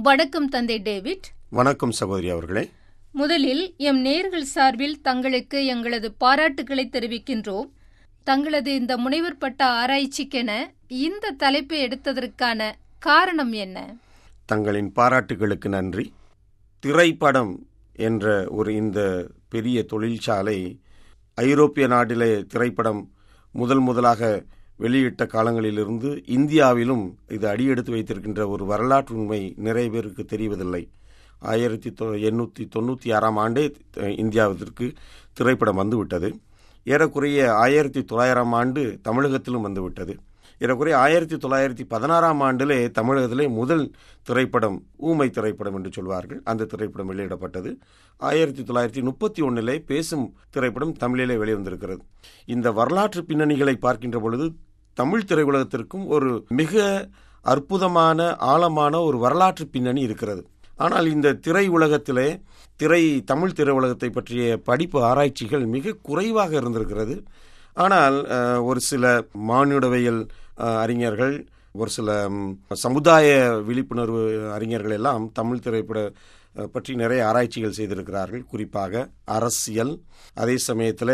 வணக்கம் தந்தை டேவிட் வணக்கம் சகோதரி அவர்களே முதலில் எம் நேர்கள் சார்பில் தங்களுக்கு எங்களது பாராட்டுகளை தெரிவிக்கின்றோம் தங்களது இந்த முனைவர் பட்ட ஆராய்ச்சிக்கென இந்த தலைப்பை எடுத்ததற்கான காரணம் என்ன தங்களின் பாராட்டுகளுக்கு நன்றி திரைப்படம் என்ற ஒரு இந்த பெரிய தொழிற்சாலை ஐரோப்பிய நாட்டிலே திரைப்படம் முதல் முதலாக வெளியிட்ட காலங்களிலிருந்து இந்தியாவிலும் இது அடியெடுத்து வைத்திருக்கின்ற ஒரு வரலாற்று உண்மை நிறைய பேருக்கு தெரிவதில்லை ஆயிரத்தி தொ எண்ணூற்றி தொண்ணூற்றி ஆறாம் ஆண்டே த- இந்தியாவிற்கு திரைப்படம் வந்துவிட்டது ஏறக்குறைய ஆயிரத்தி தொள்ளாயிரம் ஆண்டு தமிழகத்திலும் வந்துவிட்டது ஏறக்குறைய ஆயிரத்தி தொள்ளாயிரத்தி பதினாறாம் ஆண்டிலே தமிழகத்திலே முதல் திரைப்படம் ஊமை திரைப்படம் என்று சொல்வார்கள் அந்த திரைப்படம் வெளியிடப்பட்டது ஆயிரத்தி தொள்ளாயிரத்தி முப்பத்தி ஒன்றிலே பேசும் திரைப்படம் தமிழிலே வெளிவந்திருக்கிறது இந்த வரலாற்று பின்னணிகளை பார்க்கின்ற பொழுது தமிழ் திரையுலகத்திற்கும் ஒரு மிக அற்புதமான ஆழமான ஒரு வரலாற்று பின்னணி இருக்கிறது ஆனால் இந்த திரை உலகத்திலே திரை தமிழ் திரையுலகத்தை பற்றிய படிப்பு ஆராய்ச்சிகள் மிக குறைவாக இருந்திருக்கிறது ஆனால் அஹ், ஒரு சில மானுடவியல் அஹ், அறிஞர்கள் ஒரு சில ம், சமுதாய விழிப்புணர்வு அறிஞர்கள் எல்லாம் தமிழ் திரைப்பட அஹ், பற்றி நிறைய ஆராய்ச்சிகள் செய்திருக்கிறார்கள் குறிப்பாக அரசியல் அதே சமயத்தில்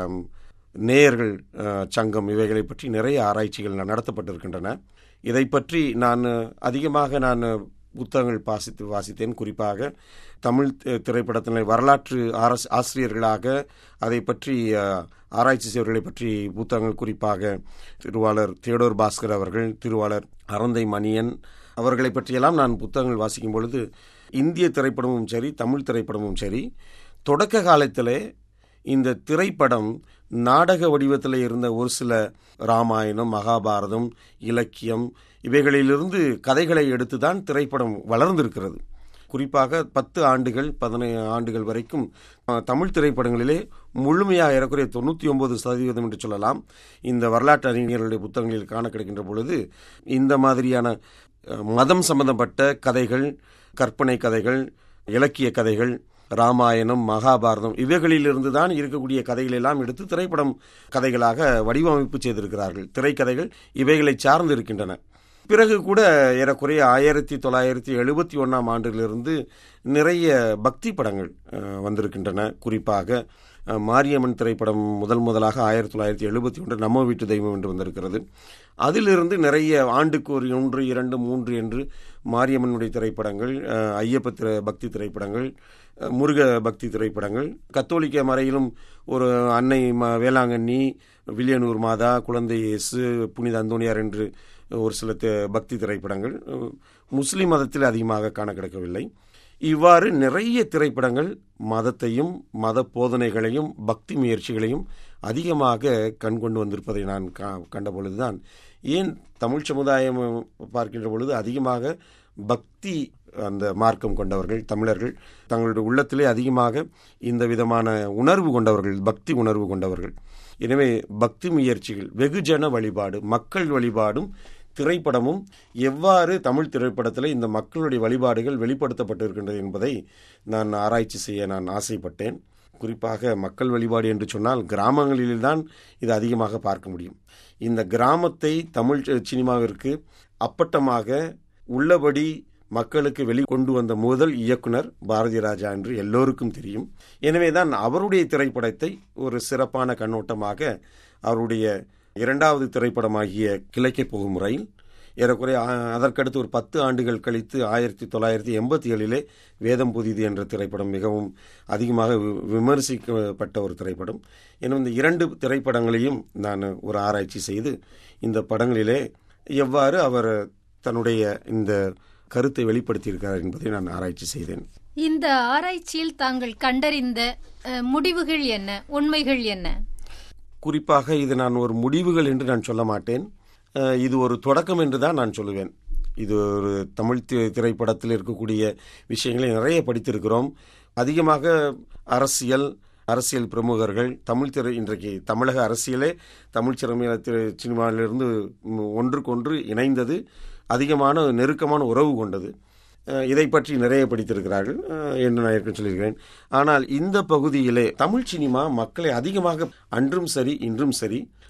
நேயர்கள் அஹ், சங்கம் இவைகளை பற்றி நிறைய ஆராய்ச்சிகள் நடத்தப்பட்டிருக்கின்றன இதை பற்றி நான் அதிகமாக நான் புத்தகங்கள் வாசித்து வாசித்தேன் குறிப்பாக தமிழ் தி- திரைப்படத்தினை வரலாற்று ஆரஸ் ஆசிரியர்களாக அதை பற்றி அஹ், ஆராய்ச்சி செய்வர்களை பற்றி புத்தகங்கள் குறிப்பாக திருவாளர் தியோடோர் பாஸ்கர் அவர்கள் திருவாளர் அறந்தை மணியன் அவர்களை பற்றியெல்லாம் நான் புத்தகங்கள் வாசிக்கும் பொழுது இந்திய திரைப்படமும் சரி தமிழ் திரைப்படமும் சரி தொடக்க காலத்திலே இந்த திரைப்படம் நாடக வடிவத்தில் இருந்த ஒரு சில ராமாயணம் மகாபாரதம் இலக்கியம் இவைகளிலிருந்து கதைகளை எடுத்துதான் திரைப்படம் வளர்ந்திருக்கிறது குறிப்பாக பத்து ஆண்டுகள் பதினைந்து ஆண்டுகள் வரைக்கும் அஹ், தமிழ் திரைப்படங்களிலே முழுமையாக ஏறக்குறைய தொண்ணூற்றி ஒன்பது சதவீதம் என்று சொல்லலாம் இந்த வரலாற்று அறிஞர்களுடைய புத்தகங்களில் காண கிடைக்கின்ற பொழுது இந்த மாதிரியான அஹ், மதம் சம்பந்தப்பட்ட கதைகள் கற்பனை கதைகள் இலக்கிய கதைகள் ராமாயணம் மகாபாரதம் இவைகளிலிருந்து தான் இருக்கக்கூடிய கதைகள் எல்லாம் எடுத்து திரைப்படம் கதைகளாக வடிவமைப்பு செய்திருக்கிறார்கள் திரைக்கதைகள் இவைகளை சார்ந்து இருக்கின்றன பிறகு கூட ஏறக்குறைய ஆயிரத்தி தொள்ளாயிரத்தி எழுபத்தி ஒன்றாம் ஆண்டிலிருந்து நிறைய பக்தி படங்கள் அஹ், வந்திருக்கின்றன குறிப்பாக அஹ், மாரியம்மன் திரைப்படம் முதல் முதலாக ஆயிரத்தி தொள்ளாயிரத்தி எழுபத்தி ஒன்று நம்ம வீட்டு தெய்வம் என்று வந்திருக்கிறது அதிலிருந்து நிறைய ஆண்டுக்கு ஒரு ஒன்று இரண்டு மூன்று என்று மாரியம்மனுடைய திரைப்படங்கள் அஹ், ஐயப்ப திரை பக்தி திரைப்படங்கள் அஹ், முருக பக்தி திரைப்படங்கள் கத்தோலிக்க மறையிலும் ஒரு அன்னை ம வேளாங்கண்ணி வில்லியனூர் மாதா குழந்தை இயேசு புனித அந்தோனியார் என்று ஒரு சில தி- பக்தி திரைப்படங்கள் அஹ், முஸ்லிம் மதத்தில் அதிகமாக காண கிடைக்கவில்லை இவ்வாறு நிறைய திரைப்படங்கள் மதத்தையும் மத போதனைகளையும் பக்தி முயற்சிகளையும் அதிகமாக கண்கொண்டு வந்திருப்பதை நான் கா- கண்ட பொழுதுதான் ஏன் தமிழ் சமுதாயம் பார்க்கின்ற பொழுது அதிகமாக பக்தி அந்த மார்க்கம் கொண்டவர்கள் தமிழர்கள் தங்களுடைய உள்ளத்திலே அதிகமாக இந்த விதமான உணர்வு கொண்டவர்கள் பக்தி உணர்வு கொண்டவர்கள் எனவே பக்தி முயற்சிகள் வெகுஜன வழிபாடு மக்கள் வழிபாடும் திரைப்படமும் எவ்வாறு தமிழ் திரைப்படத்தில் இந்த மக்களுடைய வழிபாடுகள் வெளிப்படுத்தப்பட்டிருக்கின்றது என்பதை நான் ஆராய்ச்சி செய்ய நான் ஆசைப்பட்டேன் குறிப்பாக மக்கள் வழிபாடு என்று சொன்னால் கிராமங்களில்தான் இது அதிகமாக பார்க்க முடியும் இந்த கிராமத்தை தமிழ் சி- சினிமாவிற்கு அப்பட்டமாக உள்ளபடி மக்களுக்கு வெளிக்கொண்டு வந்த முதல் இயக்குனர் பாரதி ராஜா என்று எல்லோருக்கும் தெரியும் எனவே தான் அவருடைய திரைப்படத்தை ஒரு சிறப்பான கண்ணோட்டமாக அவருடைய இரண்டாவது திரைப்படமாகிய கிழக்கே போகும் ரயில் ஏறக்குறைய ஆ- அதற்கடுத்து ஒரு பத்து ஆண்டுகள் கழித்து ஆயிரத்தி தொள்ளாயிரத்தி எண்பத்தி ஏழிலே வேதம் புதிது என்ற திரைப்படம் மிகவும் அதிகமாக வி- விமர்சிக்கப்பட்ட ஒரு திரைப்படம் எனவே இந்த இரண்டு திரைப்படங்களையும் நான் ஒரு ஆராய்ச்சி செய்து இந்த படங்களிலே எவ்வாறு அவர் தன்னுடைய இந்த கருத்தை வெளிப்படுத்தியிருக்கிறார் என்பதை நான் ஆராய்ச்சி செய்தேன் இந்த ஆராய்ச்சியில் தாங்கள் கண்டறிந்த அஹ், முடிவுகள் என்ன உண்மைகள் என்ன குறிப்பாக இது நான் ஒரு முடிவுகள் என்று நான் சொல்ல மாட்டேன் அஹ், இது ஒரு தொடக்கம் என்று தான் நான் சொல்லுவேன் இது ஒரு தமிழ் தி- திரைப்படத்தில் இருக்கக்கூடிய விஷயங்களை நிறைய படித்திருக்கிறோம் அதிகமாக அரசியல் அரசியல் பிரமுகர்கள் தமிழ் திரை இன்றைக்கு தமிழக அரசியலே தமிழ் சிறமையில திரை சினிமாவிலிருந்து ம், ஒன்றுக்கொன்று இணைந்தது அதிகமான நெருக்கமான உறவு கொண்டது அஹ், இதை பற்றி நிறைய படித்திருக்கிறார்கள் அஹ், என்று நான் ஏற்கனவே சொல்லியிருக்கிறேன் ஆனால் இந்த பகுதியிலே தமிழ் சினிமா மக்களை அதிகமாக அன்றும் சரி இன்றும் சரி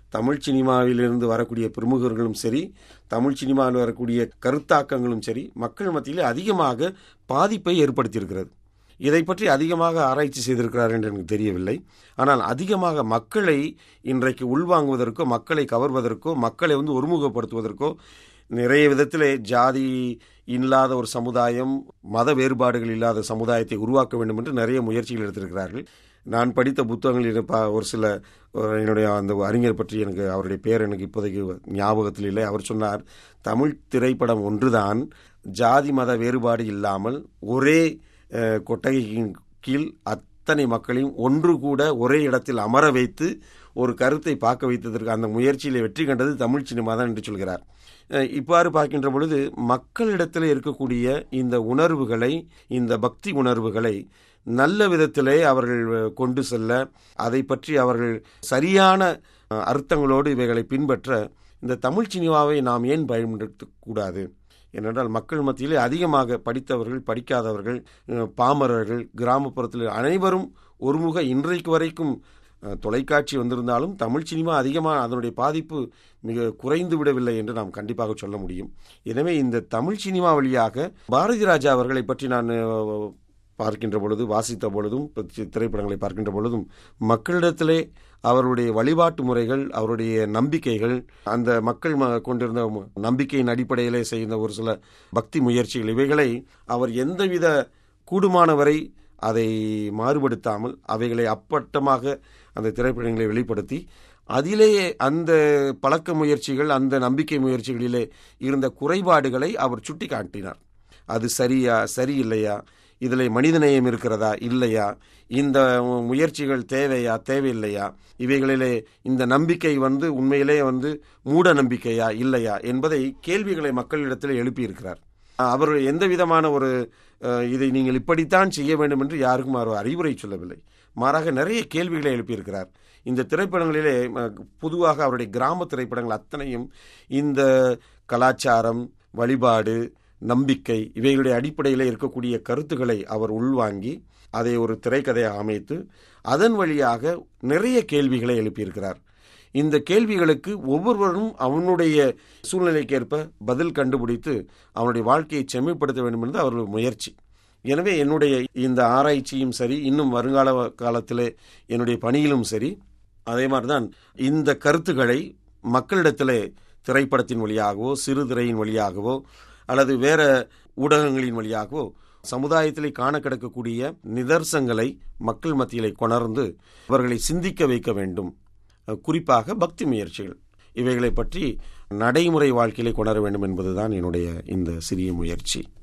தமிழ் சினிமாவிலிருந்து வரக்கூடிய பிரமுகர்களும் சரி தமிழ் சினிமாவில் வரக்கூடிய கருத்தாக்கங்களும் சரி மக்கள் மத்தியில் அதிகமாக பாதிப்பை ஏற்படுத்தியிருக்கிறது இதை பற்றி அதிகமாக ஆராய்ச்சி செய்திருக்கிறார் என்று எனக்கு தெரியவில்லை ஆனால் அதிகமாக மக்களை இன்றைக்கு உள்வாங்குவதற்கோ மக்களை கவர்வதற்கோ மக்களை வந்து ஒருமுகப்படுத்துவதற்கோ நிறைய விதத்திலே ஜாதி இல்லாத ஒரு சமுதாயம் மத வேறுபாடுகள் இல்லாத சமுதாயத்தை உருவாக்க வேண்டும் என்று நிறைய முயற்சிகள் எடுத்திருக்கிறார்கள் நான் படித்த புத்தகங்களில் ப- ஒரு சில ஒரு என்னுடைய அந்த அறிஞர் பற்றி எனக்கு அவருடைய பேர் எனக்கு இப்போதைக்கு ஞாபகத்தில் இல்லை அவர் சொன்னார் தமிழ் திரைப்படம் ஒன்றுதான் ஜாதி மத வேறுபாடு இல்லாமல் ஒரே அஹ், கொட்டகையின் கீழ் அத்தனை மக்களையும் ஒன்று கூட ஒரே இடத்தில் அமர வைத்து ஒரு கருத்தை பார்க்க வைத்ததற்கு அந்த முயற்சியில் வெற்றி கண்டது தமிழ் சினிமா தான் என்று சொல்கிறார் அஹ், இவ்வாறு பார்க்கின்ற பொழுது மக்களிடத்தில் இருக்கக்கூடிய இந்த உணர்வுகளை இந்த பக்தி உணர்வுகளை நல்ல விதத்திலே அவர்கள் கொண்டு செல்ல அதை பற்றி அவர்கள் சரியான அஹ், அர்த்தங்களோடு இவைகளை பின்பற்ற இந்த தமிழ் சினிமாவை நாம் ஏன் பயன்படுத்தக்கூடாது ஏனென்றால் மக்கள் மத்தியிலே அதிகமாக படித்தவர்கள் படிக்காதவர்கள் அஹ், பாமரர்கள் கிராமப்புறத்தில் அனைவரும் ஒருமுக இன்றைக்கு வரைக்கும் அஹ், தொலைக்காட்சி வந்திருந்தாலும் தமிழ் சினிமா அதிகமாக அதனுடைய பாதிப்பு மிக குறைந்து விடவில்லை என்று நாம் கண்டிப்பாக சொல்ல முடியும் எனவே இந்த தமிழ் சினிமா வழியாக பாரதி ராஜா அவர்களை பற்றி நான் அஹ், பார்க்கின்ற பொழுது வாசித்த பொழுதும் தி- திரைப்படங்களை பார்க்கின்ற பொழுதும் மக்களிடத்திலே அவருடைய வழிபாட்டு முறைகள் அவருடைய நம்பிக்கைகள் அந்த மக்கள் ம- கொண்டிருந்த ம- நம்பிக்கையின் அடிப்படையிலே செய்த ஒரு சில பக்தி முயற்சிகள் இவைகளை அவர் எந்தவித கூடுமானவரை அதை மாறுபடுத்தாமல் அவைகளை அப்பட்டமாக அந்த திரைப்படங்களை வெளிப்படுத்தி அதிலேயே அந்த பழக்க முயற்சிகள் அந்த நம்பிக்கை முயற்சிகளிலே இருந்த குறைபாடுகளை அவர் சுட்டி காட்டினார் அது சரியா சரியில்லையா இதில் மனிதநேயம் இருக்கிறதா இல்லையா இந்த முயற்சிகள் தேவையா தேவையில்லையா இவைகளிலே இந்த நம்பிக்கை வந்து உண்மையிலே வந்து மூட நம்பிக்கையா இல்லையா என்பதை கேள்விகளை மக்களிடத்தில் எழுப்பியிருக்கிறார் அவர் எந்த விதமான ஒரு அஹ், இதை நீங்கள் இப்படித்தான் செய்ய வேண்டும் என்று யாருக்கும் அவர் அறிவுரை சொல்லவில்லை மாறாக நிறைய கேள்விகளை எழுப்பியிருக்கிறார் இந்த திரைப்படங்களிலே அஹ், பொதுவாக அவருடைய கிராம திரைப்படங்கள் அத்தனையும் இந்த கலாச்சாரம் வழிபாடு நம்பிக்கை இவைகளுடைய அடிப்படையில் இருக்கக்கூடிய கருத்துக்களை அவர் உள்வாங்கி அதை ஒரு திரைக்கதையாக அமைத்து அதன் வழியாக நிறைய கேள்விகளை எழுப்பியிருக்கிறார் இந்த கேள்விகளுக்கு ஒவ்வொருவரும் அவனுடைய சூழ்நிலைக்கேற்ப பதில் கண்டுபிடித்து அவனுடைய வாழ்க்கையை செம்மைப்படுத்த வேண்டும் என்பது அவர்கள் முயற்சி எனவே என்னுடைய இந்த ஆராய்ச்சியும் சரி இன்னும் வருங்கால காலத்திலே என்னுடைய பணியிலும் சரி அதே மாதிரிதான் இந்த கருத்துக்களை மக்களிடத்திலே திரைப்படத்தின் வழியாகவோ சிறு திரையின் வழியாகவோ அல்லது வேற ஊடகங்களின் வழியாகவோ சமுதாயத்திலே காண கிடக்கக்கூடிய நிதர்சங்களை மக்கள் மத்தியிலே கொணர்ந்து அவர்களை சிந்திக்க வைக்க வேண்டும் குறிப்பாக பக்தி முயற்சிகள் இவைகளை பற்றி நடைமுறை வாழ்க்கையிலே கொணர வேண்டும் என்பதுதான் என்னுடைய இந்த சிறிய முயற்சி